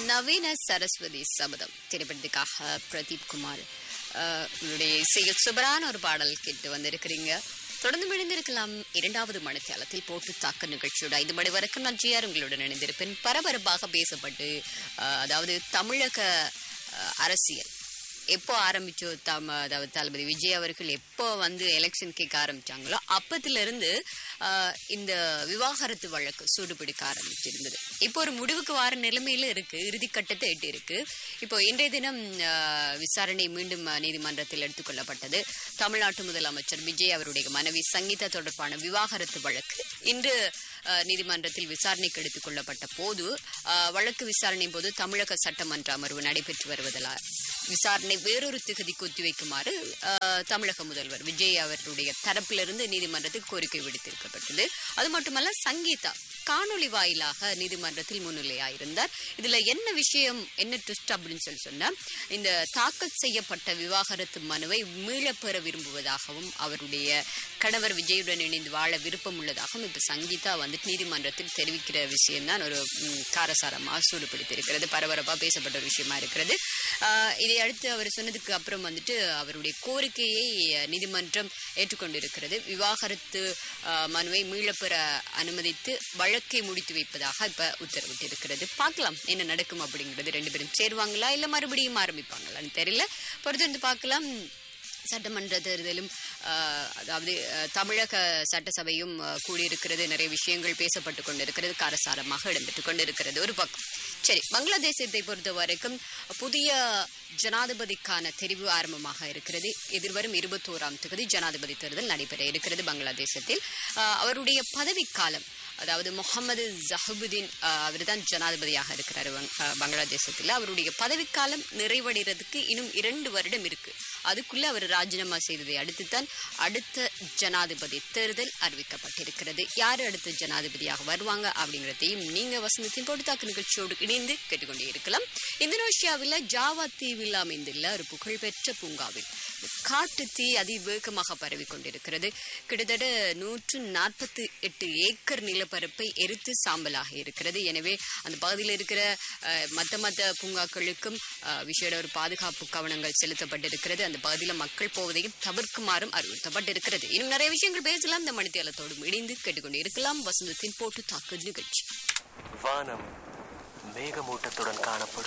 நவீன சரஸ்வதி சபதம் திரைப்படத்துக்காக பிரதீப் குமார் அஹ், உங்களுடைய இசையில் சுபரான ஒரு பாடல் கேட்டு வந்திருக்கிறீங்க தொடர்ந்து இணைந்திருக்கலாம் இரண்டாவது மணித்தியாலத்தில் போட்டு தாக்க நிகழ்ச்சியோட ஐந்து மணி வரைக்கும் நான் ஜிஆர் உங்களுடன் இணைந்திருப்பேன் பரபரப்பாக பேசப்பட்டு அஹ், அதாவது தமிழக அஹ், அரசியல் எப்போ ஆரம்பிச்சோ தம அதாவது தளபதி விஜய் அவர்கள் எப்போ வந்து எலெக்ஷன் கேட்க ஆரம்பிச்சாங்களோ அப்பத்துல இருந்து ஆஹ், இந்த விவாகரத்து வழக்கு சூடுபிடிக்க ஆரம்பிச்சிருந்தது இப்போ ஒரு முடிவுக்கு வார நிலைமையில இருக்கு இறுதிக்கட்டத்தை எட்டி இருக்கு இப்போ இன்றைய தினம் ஆஹ், விசாரணை மீண்டும் ஆஹ், நீதிமன்றத்தில் எடுத்துக்கொள்ளப்பட்டது தமிழ்நாட்டு முதலமைச்சர் விஜய் அவருடைய மனைவி சங்கீதா தொடர்பான விவாகரத்து வழக்கு இன்று ஆஹ், நீதிமன்றத்தில் விசாரணைக்கு எடுத்துக் கொள்ளப்பட்ட போது ஆஹ், வழக்கு விசாரணையின் போது தமிழக சட்டமன்ற அமர்வு நடைபெற்று வருவதால் விசாரணை வேறொரு திகதிக்கு ஒத்திவைக்குமாறு ஆஹ், தமிழக முதல்வர் விஜய் அவர்களுடைய தரப்பிலிருந்து நீதிமன்றத்தில் கோரிக்கை விடுத்திருக்கப்பட்டது அது மட்டுமல்ல சங்கீதா காணொளி வாயிலாக நீதிமன்றத்தில் முன்னிலையாயிருந்தார் இதுல என்ன விஷயம் என்ன ட்விஸ்ட் அப்படின்னு சொல்லி சொன்னா இந்த தாக்கல் செய்யப்பட்ட விவாகரத்து மனுவை மீளப் பெற விரும்புவதாகவும் அவருடைய கணவர் விஜயுடன் இணைந்து வாழ விருப்பம் உள்ளதாகவும் இப்ப சங்கீதா வந்துட்டு நீதிமன்றத்தில் தெரிவிக்கிற விஷயம்தான் ஒரு ம், காரசாரமாக சூடுபிடித்திருக்கிறது பரபரப்பா பேசப்பட்ட ஒரு விஷயமா இருக்கிறது ஆஹ், இதை அடுத்து அவர் சொன்னதுக்கு அப்புறம் வந்துட்டு அவருடைய கோரிக்கையை அஹ், நீதிமன்றம் ஏற்றுக்கொண்டிருக்கிறது விவாகரத்து ஆஹ், மனுவை மீளப்பெற அனுமதித்து வழக்கை முடித்து வைப்பதாக இப்ப உத்தரவிட்டிருக்கிறது பார்க்கலாம் என்ன நடக்கும் அப்படிங்கிறது ரெண்டு பேரும் சேருவாங்களா இல்ல மறுபடியும் ஆரம்பிப்பாங்களான்னு தெரியல பொறுத்திருந்து பார்க்கலாம் சட்டமன்ற தேர்தலும் ஆஹ், அதாவது ஆஹ், தமிழக சட்டசபையும் ஆஹ், கூடியிருக்கிறது நிறைய விஷயங்கள் பேசப்பட்டு கொண்டிருக்கிறது காரசாரமாக இடம்பெற்று கொண்டிருக்கிறது ஒரு பக்கம் சரி பங்களாதேசத்தை பொறுத்த வரைக்கும் புதிய ஜனாதிபதிக்கான தெரிவு ஆரம்பமாக இருக்கிறது எதிர்வரும் இருபத்தோராம் தேதி ஜனாதிபதி தேர்தல் நடைபெற இருக்கிறது பங்களாதேசத்தில் ஆஹ், அவருடைய பதவிக்காலம் அதாவது முகமது ஜஹபுதீன் அவர்தான் ஜனாதிபதியாக இருக்கிறார் வங்- ஆஹ், பங்களாதேசத்தில் அவருடைய பதவிக்காலம் நிறைவடைகிறதுக்கு இன்னும் இரண்டு வருடம் இருக்கு அதுக்குள்ள அவர் ராஜினாமா செய்ததை அடுத்து தான் அடுத்த ஜனாதிபதி தேர்தல் அறிவிக்கப்பட்டிருக்கிறது யார் அடுத்த ஜனாதிபதியாக வருவாங்க அப்படிங்கிறதையும் நீங்க வசந்தத்தின் பொடுத்தாக்கு நிகழ்ச்சியோடு இணைந்து கேட்டுக்கொண்டே இருக்கலாம் இந்தோனேஷியாவில் ஜாவா தீவில் அமைந்துள்ள ஒரு புகழ்பெற்ற பூங்காவில் காட்டு தீ அதிவேகமாக பரவி கொண்டிருக்கிறது கிட்டத்தட்ட நூற்று நாற்பத்தி எட்டு ஏக்கர் நிலப்பரப்பை எரித்து சாம்பலாக இருக்கிறது எனவே அந்த பகுதியில் இருக்கிற அஹ், மத்த மத்த பூங்காக்களுக்கும் அஹ், விசேட ஒரு பாதுகாப்பு கவனங்கள் செலுத்தப்பட்டிருக்கிறது அந்த பகுதியில் மக்கள் போவதையும் தவிர்க்குமாறும் அறிவுறுத்தப்பட்டிருக்கிறது இன்னும் நிறைய விஷயங்கள் பேசலாம் இந்த மணித்தியாலத்தோடும் இணைந்து கேட்டுக்கொண்டு இருக்கலாம் வசந்தத்தின் போட்டு தாக்கு நிகழ்ச்சி வானம் மேகமூட்டத்துடன் காணப்படும்